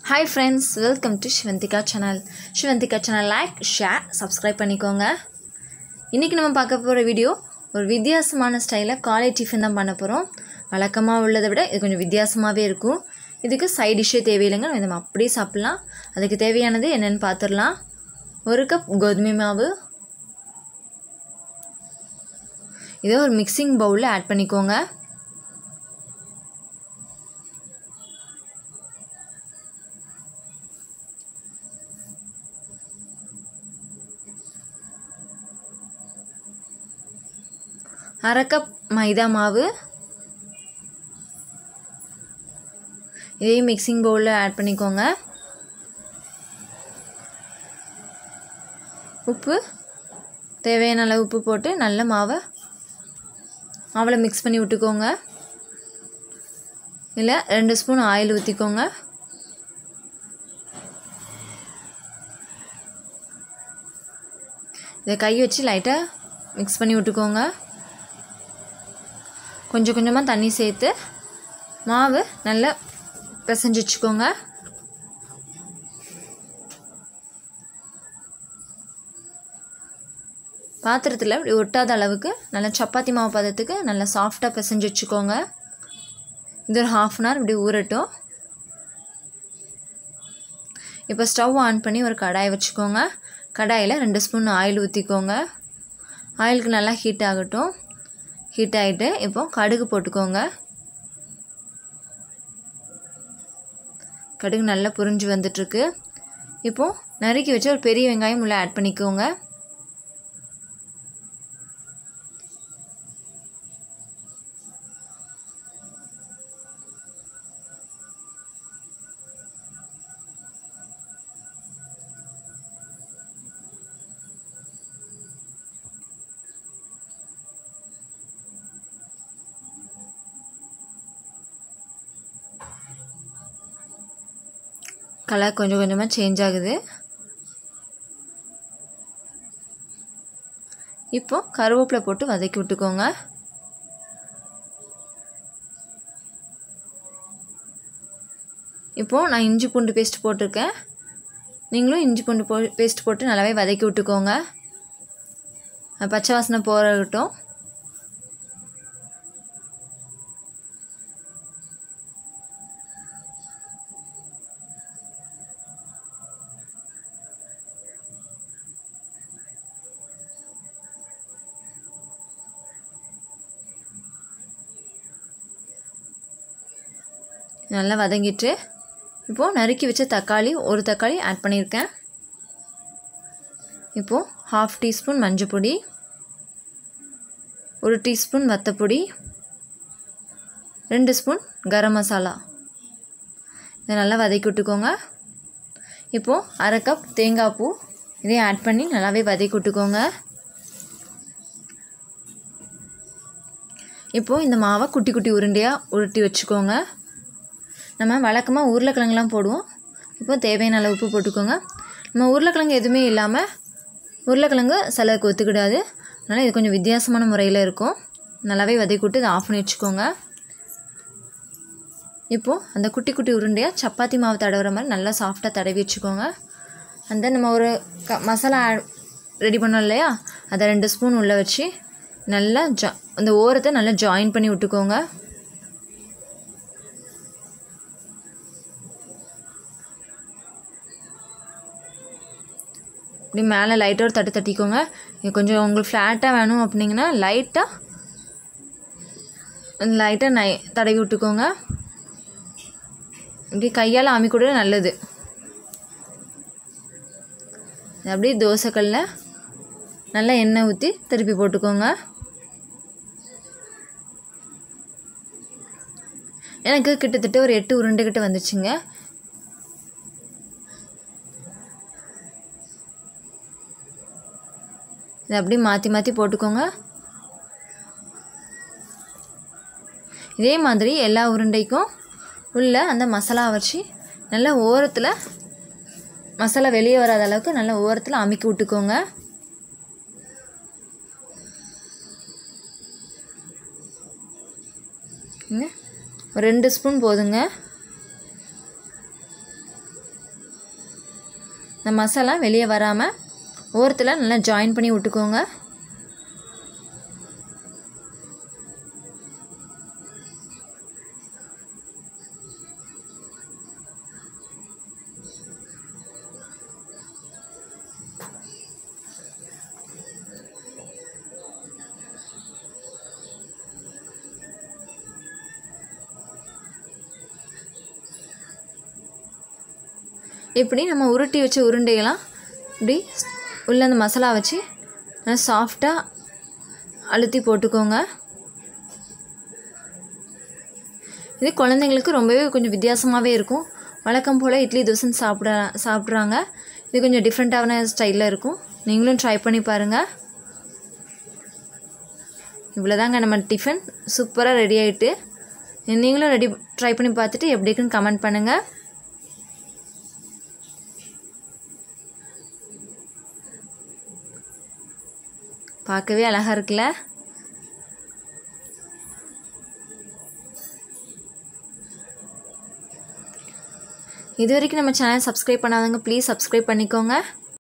hi friends welcome to Sivanthika channel Sivanthika channel like share subscribe பண்ணிக்கோங்க இன்றைக்கி நம்ம பார்க்க போகிற வீடியோ ஒரு வித்தியாசமான ஸ்டைலில் காலை டிஃபன் தான் பண்ண போகிறோம் வழக்கமாக உள்ளதை விட இது கொஞ்சம் வித்தியாசமாகவே இருக்கும் இதுக்கு சைட் டிஷ்ஷே தேவையில்லைங்க நம்ம நம்ம அப்படியே சாப்பிட்லாம் அதுக்கு தேவையானது என்னென்னு பார்த்துடலாம் ஒரு கப் கோதுமை மாவு இதை ஒரு மிக்சிங் பவுலில் ஆட் பண்ணிக்கோங்க அரை கப் மைதா மாவு இதையும் மிக்சிங் பவுலில் ஆட் பண்ணிக்கோங்க உப்பு தேவையான அளவு உப்பு போட்டு நல்ல மாவை மாவில் மிக்ஸ் பண்ணி விட்டுக்கோங்க இல்லை ரெண்டு ஸ்பூன் ஆயில் ஊற்றிக்கோங்க இதை கை வச்சு லைட்டாக மிக்ஸ் பண்ணி விட்டுக்கோங்க கொஞ்சம் கொஞ்சமாக தண்ணி சேர்த்து மாவு நல்லா பிசைஞ்சு வச்சுக்கோங்க பாத்திரத்தில் இப்படி ஒட்டாத அளவுக்கு நல்லா சப்பாத்தி மாவு பதத்துக்கு நல்லா சாஃப்டாக பிசைஞ்சு வச்சுக்கோங்க இது ஒரு ஹாஃப் அன் ஹவர் இப்படி ஊறட்டும் இப்போ ஸ்டவ் ஆன் பண்ணி ஒரு கடாய் வச்சுக்கோங்க கடாயில் ரெண்டு ஸ்பூன் ஆயில் ஊற்றிக்கோங்க ஆயிலுக்கு நல்லா ஹீட் ஆகட்டும் ஹீட் ஆகிட்டு இப்போ கடுகு போட்டுக்கோங்க கடுகு நல்லா புரிஞ்சு வந்துட்டுருக்கு இப்போது நறுக்கி வச்சு ஒரு பெரிய வெங்காயம் உள்ளே ஆட் பண்ணிக்கோங்க கலர் கொஞ்சம் கொஞ்சமாக சேஞ்ச் ஆகுது இப்போ கருவேப்பிலை போட்டு வதக்கி விட்டுக்கோங்க இப்போது நான் இஞ்சி பூண்டு பேஸ்ட் போட்டிருக்கேன் நீங்களும் இஞ்சி பூண்டு போ பேஸ்ட் போட்டு நல்லாவே வதக்கி விட்டுக்கோங்க பச்சை வாசனை போகட்டும் நல்லா வதங்கிட்டு இப்போது நறுக்கி வச்ச தக்காளி ஒரு தக்காளி ஆட் பண்ணியிருக்கேன் இப்போது ஹாஃப் டீஸ்பூன் மஞ்சள் பொடி ஒரு டீஸ்பூன் வத்தப்பொடி ரெண்டு ஸ்பூன் கரம் மசாலா இதை நல்லா வதக்கி விட்டுக்கோங்க இப்போது அரை கப் தேங்காய் பூ இதையும் ஆட் பண்ணி நல்லாவே வதக்கி விட்டுக்கோங்க இப்போது இந்த மாவை குட்டி குட்டி உருண்டையாக உருட்டி வச்சுக்கோங்க நம்ம வழக்கமாக உருளைக்கிழங்குலாம் போடுவோம் இப்போ தேவையான அளவு உப்பு போட்டுக்கோங்க நம்ம உருளைக்கிழங்கு எதுவுமே இல்லாமல் உருளைக்கிழங்கு சிலருக்கு ஒத்துக்கிடாது அதனால் இது கொஞ்சம் வித்தியாசமான முறையில் இருக்கும் நல்லாவே வதக்கி விட்டு இதை ஆஃப் பண்ணி வச்சுக்கோங்க இப்போது அந்த குட்டி குட்டி உருண்டையாக சப்பாத்தி மாவு தடவுற மாதிரி நல்லா சாஃப்டாக தடவி வச்சுக்கோங்க அந்த நம்ம ஒரு க மசாலா ரெடி பண்ணோம் இல்லையா அதை ரெண்டு ஸ்பூன் உள்ளே வச்சு நல்லா ஜா அந்த ஓரத்தை நல்லா ஜாயின் பண்ணி விட்டுக்கோங்க இப்படி மேலே லைட்டாக ஒரு தட்டு தட்டிக்கோங்க இது கொஞ்சம் உங்களுக்கு ஃப்ளாட்டாக வேணும் அப்படிங்கன்னா லைட்டாக லைட்டாக நை தடவி விட்டுக்கோங்க இப்படி கையால் ஆமி கூட நல்லது அப்படியே தோசைக்கல்ல நல்லா எண்ணெய் ஊற்றி திருப்பி போட்டுக்கோங்க எனக்கு கிட்டத்தட்ட ஒரு எட்டு உருண்டை கிட்ட வந்துச்சுங்க இதை அப்படியே மாற்றி மாற்றி போட்டுக்கோங்க இதே மாதிரி எல்லா உருண்டைக்கும் உள்ள அந்த மசாலா வச்சு நல்லா ஓரத்தில் மசாலா வெளியே வராத அளவுக்கு நல்லா ஓரத்தில் அமுக்கி விட்டுக்கோங்க ஒரு ரெண்டு ஸ்பூன் போதுங்க இந்த மசாலா வெளியே வராமல் ஓரத்தில் நல்லா ஜாயின் பண்ணி விட்டுக்கோங்க இப்படி நம்ம உருட்டி வச்ச உருண்டையெல்லாம் இப்படி உள்ள அந்த மசாலா வச்சு நல்லா சாஃப்டாக அழுத்தி போட்டுக்கோங்க இது குழந்தைங்களுக்கு ரொம்பவே கொஞ்சம் வித்தியாசமாகவே இருக்கும் வழக்கம் போல் இட்லி தோசைன்னு சாப்பிட சாப்பிட்றாங்க இது கொஞ்சம் டிஃப்ரெண்ட்டான ஸ்டைலில் இருக்கும் நீங்களும் ட்ரை பண்ணி பாருங்கள் இவ்வளோதாங்க நம்ம டிஃபன் சூப்பராக ரெடி ஆகிட்டு நீங்களும் ரெடி ட்ரை பண்ணி பார்த்துட்டு எப்படி இருக்குன்னு கமெண்ட் பண்ணுங்கள் பார்க்கவே அழகாக இருக்குல்ல இது வரைக்கும் நம்ம சேனல் சப்ஸ்கிரைப் பண்ணாதவங்க ப்ளீஸ் சப்ஸ்கிரைப் பண்ணிக்கோங்க